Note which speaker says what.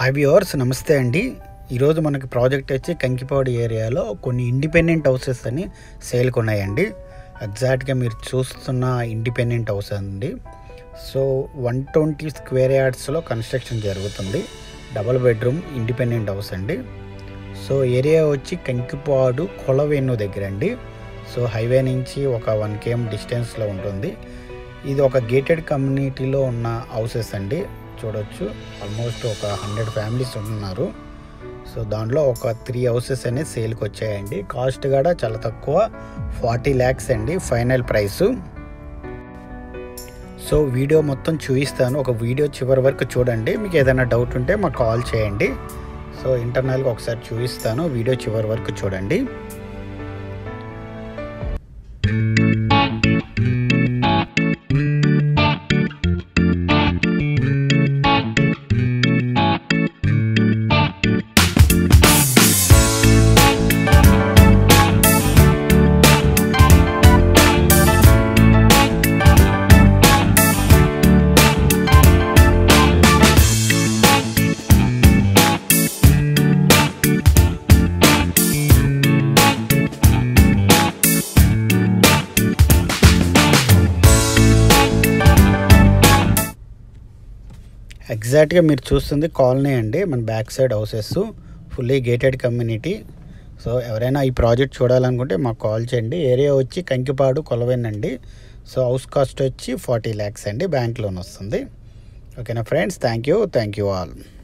Speaker 1: hi viewers నమస్తే అండి ఈరోజు మనకి ప్రాజెక్ట్ వచ్చి కంకిపాడు ఏరియాలో కొన్ని ఇండిపెండెంట్ హౌసెస్ అని సేల్కి ఉన్నాయండి ఎగ్జాక్ట్గా మీరు చూస్తున్న ఇండిపెండెంట్ హౌస్ అండి సో వన్ ట్వంటీ స్క్వేర్ యార్డ్స్లో కన్స్ట్రక్షన్ జరుగుతుంది డబుల్ బెడ్రూమ్ ఇండిపెండెంట్ హౌస్ అండి సో ఏరియా వచ్చి కంకిపాడు కొలవేను దగ్గర అండి సో హైవే నుంచి ఒక వన్ కేఎం డిస్టెన్స్లో ఉంటుంది ఇది ఒక గేటెడ్ కమ్యూనిటీలో ఉన్న హౌసెస్ అండి చూడొచ్చు ఆల్మోస్ట్ ఒక హండ్రెడ్ ఫ్యామిలీస్ ఉన్నారు సో దాంట్లో ఒక త్రీ హౌసెస్ అనేది సేల్కి వచ్చాయండి కాస్ట్ కూడా చాలా తక్కువ ఫార్టీ ల్యాక్స్ అండి ఫైనల్ ప్రైస్ సో వీడియో మొత్తం చూపిస్తాను ఒక వీడియో చివరి వరకు చూడండి మీకు ఏదైనా డౌట్ ఉంటే మాకు కాల్ చేయండి సో ఇంటర్నల్గా ఒకసారి చూపిస్తాను వీడియో చివరి వరకు చూడండి ఎగ్జాక్ట్గా మీరు చూస్తుంది కాలనీ అండి మన back side houses fully gated community so ఎవరైనా ఈ ప్రాజెక్ట్ చూడాలనుకుంటే మాకు కాల్ చేయండి ఏరియా వచ్చి కంకిపాడు కొలవేన్ అండి సో హౌస్ కాస్ట్ వచ్చి ఫార్టీ ల్యాక్స్ అండి బ్యాంక్ లోన్ వస్తుంది ఓకేనా friends thank you thank you all